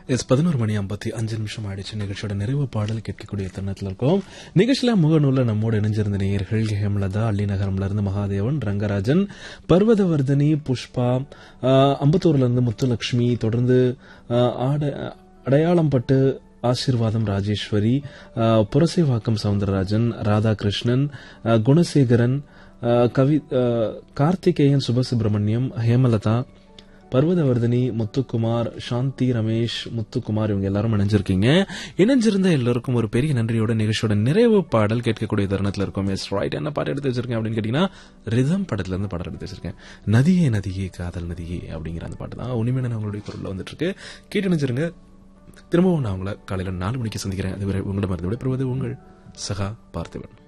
S பதினோரு மணி ஐம்பத்தி அஞ்சு நிமிஷம் ஆயிடுச்சு நிகழ்ச்சியோட நிறைவு பாடல் கேட்கக்கூடிய தருணத்தில் இருக்கோம் நிகழ்ச்சியில முகநூல்ல நம்மோடு இணைஞ்சிருந்த நேயர்கள் ஹேமலதா அள்ளிநகரம்ல இருந்து மகாதேவன் ரங்கராஜன் பர்வதவர்தனி புஷ்பா ஆஹ், அம்பத்தூர்ல இருந்து முத்துலட்சுமி தொடர்ந்து ஆஹ், ஆட- அடையாளம் பட்டு ஆசீர்வாதம் ராஜேஸ்வரி ஆஹ், புரசைவாக்கம் சவுந்தரராஜன் ராதாகிருஷ்ணன் ஆஹ், குணசேகரன் ஆஹ், கவி ஆஹ், கார்த்திகேயன் சுபசுப்பிரமணியம் ஹேமலதா பர்வதவர்தினி முத்துக்குமார் சாந்தி ரமேஷ் முத்துக்குமார் இவங்க எல்லாரும் இணைஞ்சிருக்கீங்க இணைஞ்சிருந்த எல்லோருக்கும் ஒரு பெரிய நன்றியோட நிகழ்ச்சியோட நிறைவு பாடல் கேட்கக்கூடிய தருணத்தில் இருக்கும் எஸ் ரைட் என்ன பாட்டு எடுத்து வச்சிருக்கேன் அப்படின்னு கேட்டீங்கன்னா ரிதம் படத்துல இருந்து பாடல் எடுத்து வச்சிருக்கேன் நதியே நதியே காதல் நதியே அப்படிங்கிற அந்த பாட்டு தான் உனிமையான அவங்களுடைய குரல்ல வந்துட்டு இருக்கு கேட்டு நினைச்சிருங்க திரும்பவும் நான் உங்களை காலையில நாலு மணிக்கு சந்திக்கிறேன் அதுவரை உங்களிடம் இருந்து விடைபெறுவது உங்கள் சகா பார்த்திபன்